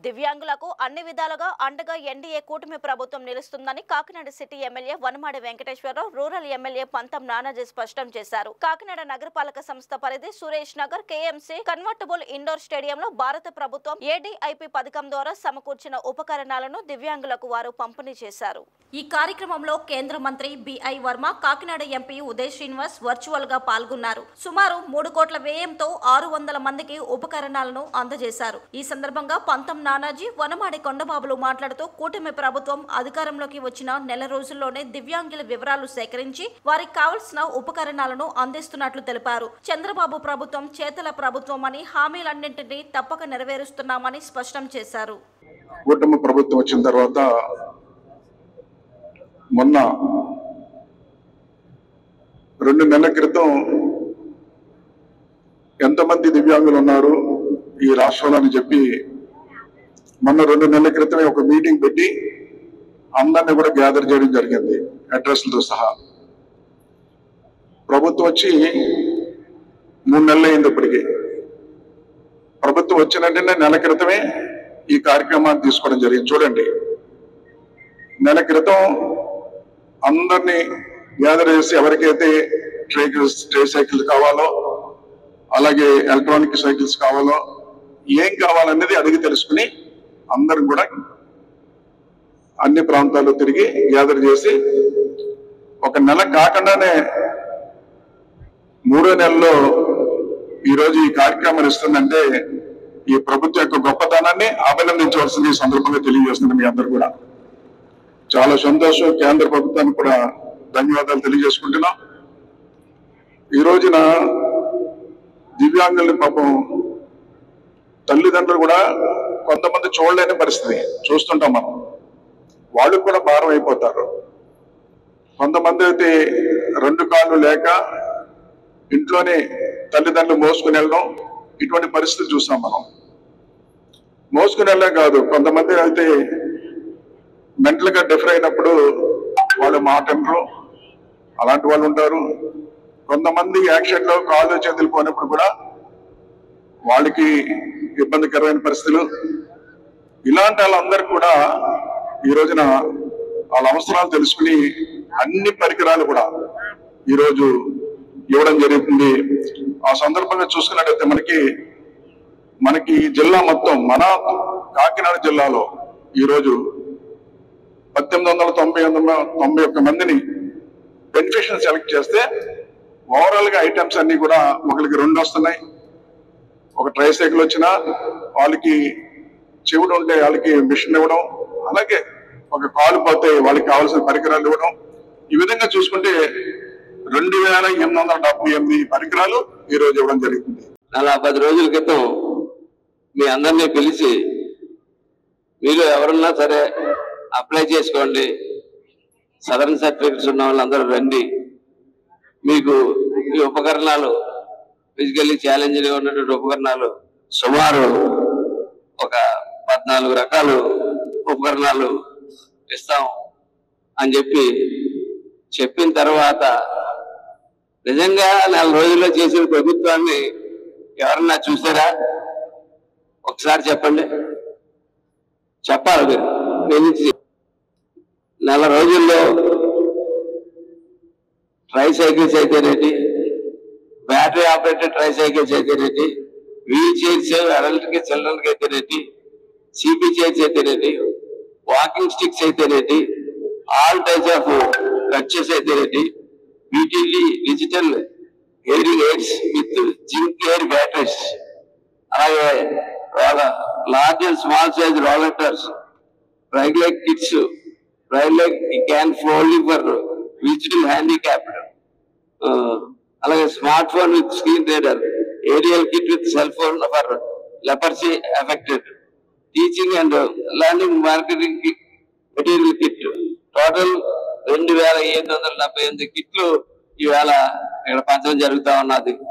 దివ్యాంగులకు అన్ని విధాలుగా అండగా ఎన్డీఏ కూటమి ప్రభుత్వం నిలుస్తుందని Kakinada city MLA Vanamadi Venkateswararao rural MLA Pantham Nanaji స్పష్టం చేశారు కాకినాడ నగరపాలక సంస్థ పరిధి Suresh Nagar KMC convertible indoor స్టేడియంలో భారత ప్రభుత్వం ఏడీఐపీ పథకం ద్వారా సమకూర్చిన ఉపకరణాలను దివ్యాంగులకు వారు పంపిణీ చేశారు ఈ కార్యక్రమంలో కేంద్ర మంత్రి B L Verma Kakinada MP Uday Srinivas virtual గా పాల్గొన్నారు సుమారు మూడు కోట్ల వ్యయంతో ఆరు వందల మందికి ఉపకరణాలను అందజేశారు ఈ సందర్భంగా పంతం నానాజీ వనమాడి కొండబాబులు మాట్లాడుతూ కూటమి ప్రభుత్వం అధికారంలోకి వచ్చిన నెల రోజుల్లోనే దివ్యాంగుల వివరాలు సేకరించి వారికి కావలసిన ఉపకరణాలను అందిస్తున్నట్లు తెలిపారు చంద్రబాబు ప్రభుత్వం చేతల ప్రభుత్వం అని హామీలన్నింటినీ తప్పక నెరవేరుస్తున్నామని స్పష్టం చేశారు కూటమి ప్రభుత్వం వచ్చిన తర్వాత మొన్న రెండు నెలల క్రితం ఎంతమంది దివ్యాంగులు ఉన్నారు ఈ రాష్ట్రంలో అని చెప్పి మొన్న రెండు నెలల క్రితమే ఒక మీటింగ్ పెట్టి అందరినీ కూడా గ్యాదర్ చేయడం జరిగింది అడ్రస్లతో సహా ప్రభుత్వం వచ్చి మూడు నెలలు అయింది ఇప్పటికి ప్రభుత్వం వచ్చిన వెంటనే నెల క్రితమే ఈ కార్యక్రమాన్ని తీసుకోవడం జరిగింది చూడండి నెల క్రితం అందరినీ గ్యాదర్ చేసి ఎవరికైతే ట్రే ట్రే సైకిల్ కావాలో అలాగే ఎలక్ట్రానిక్ సైకిల్స్ కావాలో ఏం కావాలనేది అడిగి తెలుసుకుని అందరం కూడా అన్ని ప్రాంతాల్లో తిరిగి గ్యాదర్ చేసి ఒక నెల కాకుండానే మూడో నెలలో ఈరోజు ఈ కార్యక్రమం ఇస్తుందంటే ఈ ప్రభుత్వం యొక్క గొప్పతనాన్ని అభినందించవలసింది ఈ సందర్భంగా తెలియజేస్తుంది మీ అందరు కూడా చాలా సంతోషం కేంద్ర ప్రభుత్వానికి కూడా ధన్యవాదాలు తెలియజేసుకుంటున్నాం ఈ రోజున దివ్యాంగుల్ని పాపం తల్లిదండ్రులు కూడా కొంతమంది చూడలేని పరిస్థితి చూస్తుంటాం మనం వాళ్ళు కూడా భారం అయిపోతారు కొంతమంది అయితే రెండు కాళ్ళు లేక ఇంట్లోనే తల్లిదండ్రులు మోసుకుని వెళ్ళడం ఇటువంటి పరిస్థితులు చూస్తాం మనం మోసుకుని వెళ్ళే కాదు కొంతమంది అయితే మెంటల్ గా డిఫర్ అయినప్పుడు వాళ్ళు మాటంటారు అలాంటి వాళ్ళు ఉంటారు కొంతమంది యాక్షన్ లో కాళ్ళు చేతులు పోయినప్పుడు కూడా వాళ్ళకి ఇబ్బందికరమైన పరిస్థితులు ఇలాంటి వాళ్ళందరూ కూడా ఈ రోజున వాళ్ళ అవసరాలు తెలుసుకుని అన్ని పరికరాలు కూడా ఈరోజు ఇవ్వడం జరుగుతుంది ఆ సందర్భంగా చూసుకున్నట్టయితే మనకి మనకి ఈ జిల్లా మొత్తం మన కాకినాడ జిల్లాలో ఈరోజు పద్దెనిమిది వందల తొంభై ఎనిమిది తొంభై ఒక్క మందిని బెనిఫిషియల్ సెలెక్ట్ చేస్తే ఓవరాల్ గా ఐటమ్స్ అన్ని కూడా ఒకరికి రెండు వస్తున్నాయి ఒక ట్రై సైకిల్ వచ్చినా వాళ్ళకి చెవుడు ఉంటే వాళ్ళకి మిషన్ ఇవ్వడం అలాగే ఒక కాలు పోతే వాళ్ళకి కావాల్సిన పరికరాలు ఇవ్వడం ఈ విధంగా చూసుకుంటే రెండు వేల ఎనిమిది వందల డెబ్బై ఎనిమిది పరికరాలు ఈ రోజు ఇవ్వడం జరుగుతుంది నలభై పది రోజుల క్రితం మీ అందరినీ పిలిచి మీరు ఎవరున్నా సరే అప్లై చేసుకోండి సదరన్ సర్టిఫికెట్స్ ఉన్న వాళ్ళందరూ రండి మీకు ఈ ఉపకరణాలు ఫిజికల్లీ ఛాలెంజ్గా ఉన్నటువంటి ఉపకరణాలు సుమారు ఒక పద్నాలుగు రకాలు ఉపకరణాలు ఇస్తాం అని చెప్పి చెప్పిన తర్వాత నిజంగా నెల రోజుల్లో చేసిన ప్రభుత్వాన్ని ఎవరన్నా చూసారా ఒకసారి చెప్పండి చెప్పాలి మీరు నేను నెల రోజుల్లో ట్రై సైకిల్స్ అయితేనేటి బ్యాటరీ ఆపరేటెడ్ ట్రై సైకిల్స్ అయితేనేటి వీల్ చైర్స్ అడల్ట్కి చిల్డ్రన్కి అయితేనేటి సిపి చైర్స్ అయితేనేటి వాకింగ్ స్టిక్స్ అయితేనేటి ఆల్ టైప్స్ ఆఫ్ కట్చెస్ అయితేనేటి వీటిని digital hearing aids with zinc air batteries అలాగే large and small size rollators right leg kits right leg cane folding for visual handicapped అలాగే smart phone with screen reader aerial kit with cell phone for leprosy affected teaching and learning marketing material kit total రెండు వేల ఎనిమిది వందల డెబ్బై ఎనిమిది కిట్లు ఈవేళ ఇక్కడ పంచడం జరుగుతా ఉన్నది